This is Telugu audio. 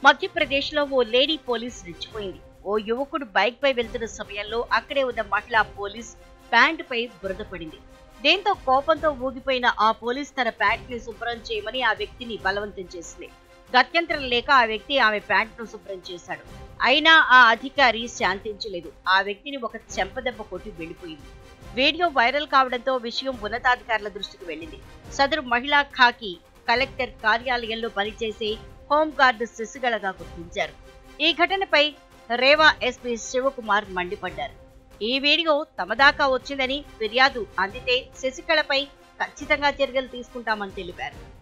మధ్యప్రదేశ్లో ఓ లేడీ పోలీస్ రెచ్చిపోయింది ఓ యువకుడు బైక్ పై వెళ్తున్న సమయంలో అక్కడే ఉన్న మహిళా పోలీస్ ప్యాంట్ పై బురద పడింది దీంతో కోపంతో ఊగిపోయిన ఆ పోలీస్ తన ప్యాంట్ ని శుభ్రం చేయమని ఆ వ్యక్తిని బలవంతం చేసింది గత్యంతరం లేక ఆ వ్యక్తి ఆమె ప్యాంట్ ను శుభ్రం చేశాడు అయినా ఆ అధికారి శాంతించలేదు ఆ వ్యక్తిని ఒక చెంపదెబ్బ కొట్టి వెళ్లిపోయింది వీడియో వైరల్ కావడంతో విషయం ఉన్నతాధికారుల దృష్టికి వెళ్ళింది సదరు మహిళా ఖాకి కలెక్టర్ కార్యాలయంలో పనిచేసే హోంగార్డు శశికళగా గుర్తించారు ఈ ఘటనపై రేవా ఎస్పీ శివకుమార్ మండిపడ్డారు ఈ వీడియో తమ దాకా వచ్చిందని ఫిర్యాదు అందితే శశికళపై ఖచ్చితంగా చర్యలు తీసుకుంటామని తెలిపారు